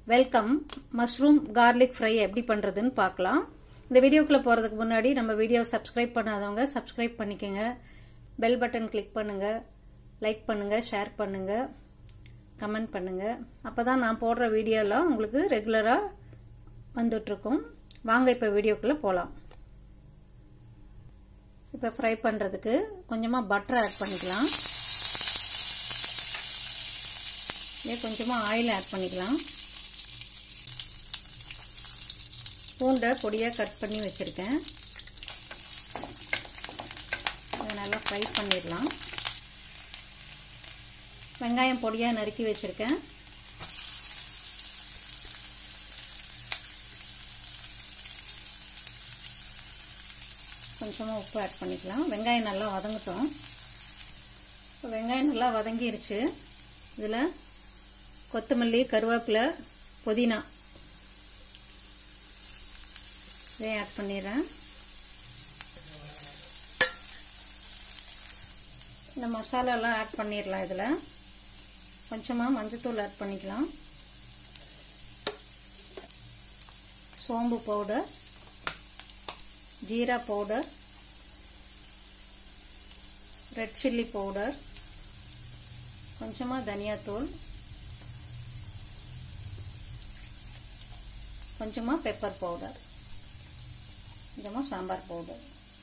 welcome mushroom garlic fry எப்படி பண்றதுன்னு பார்க்கலாம் இந்த வீடியோக்குள்ள போறதுக்கு முன்னாடி நம்ம வீடியோ சப்ஸ்கிரைப் பண்ணாதவங்க சப்ஸ்கிரைப் பண்ணிக்கோங்க பெல் பட்டன் கிளிக் பண்ணுங்க லைக் பண்ணுங்க ஷேர் பண்ணுங்க கமெண்ட் பண்ணுங்க அப்பதான் நான் போடுற வீடியோலாம் உங்களுக்கு ரெகுலரா வந்துட்டு இருக்கும் வாங்க இப்ப வீடியோக்குள்ள போலாம் இப்ப ஃப்ரை பண்றதுக்கு கொஞ்சமா பட்டர் ஆட் பண்ணிக்கலாம் இதே கொஞ்சமாக ஆயில் ஆட் பண்ணிக்கலாம் பூண்டை பொடியாக கட் பண்ணி வச்சுருக்கேன் அதை நல்லா ஃப்ரை பண்ணிடலாம் வெங்காயம் பொடியாக நறுக்கி வச்சுருக்கேன் கொஞ்சமாக உப்பு ஆட் பண்ணிக்கலாம் வெங்காயம் நல்லா வதங்கட்டும் இப்போ வெங்காயம் நல்லா வதங்கிருச்சு இதில் கொத்தமல்லி கருவேப்பிலை புதினா இதையும் ஆட் பண்ணிடுறேன் இந்த மசாலாலாம் ஆட் பண்ணிடலாம் இதில் கொஞ்சமாக மஞ்சத்தூள் ஆட் பண்ணிக்கலாம் சோம்பு powder jeera powder red chilli powder கொஞ்சமாக தனியாத்தூள் கொஞ்சமாக பெப்பர் பவுடர் கொஞ்சமாக சாம்பார் பவுடர்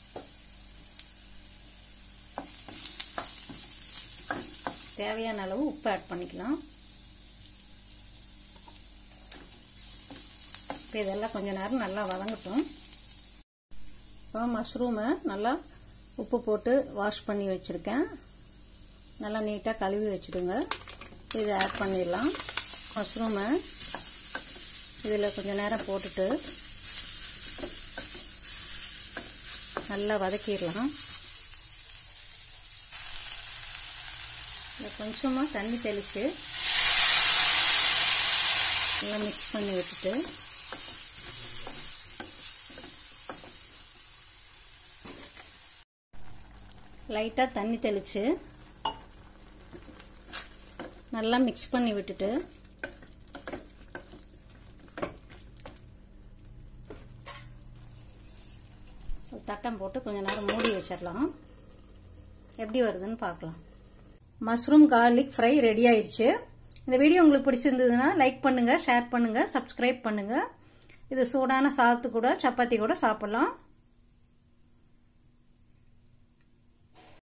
தேவையான அளவு உப்பு ஆட் பண்ணிக்கலாம் இப்போ இதெல்லாம் கொஞ்ச நேரம் நல்லா வதங்கட்டும் இப்போ மஷ்ரூமை நல்லா உப்பு போட்டு வாஷ் பண்ணி வச்சுருக்கேன் நல்லா நீட்டாக கழுவி வச்சுடுங்க இதை ஆட் பண்ணிடலாம் மஷ்ரூமை இதில் கொஞ்ச நேரம் போட்டுட்டு நல்லா வதக்கிடலாம் கொஞ்சமாக தண்ணி தெளித்து நல்லா மிக்ஸ் பண்ணி விட்டுட்டு லைட்டாக தண்ணி தெளித்து நல்லா மிக்ஸ் பண்ணி விட்டுட்டு தட்டம் போட்டு கொஞ்ச நேரம் மூடி வச்சிடலாம் எப்படி வருதுன்னு பார்க்கலாம் மஷ்ரூம் கார்லிக் ஃப்ரை ரெடி ஆயிடுச்சு இந்த வீடியோ உங்களுக்கு பிடிச்சிருந்ததுன்னா லைக் பண்ணுங்க ஷேர் பண்ணுங்க சப்ஸ்கிரைப் பண்ணுங்க இது சூடான சாதத்து கூட சப்பாத்தி கூட சாப்பிடலாம்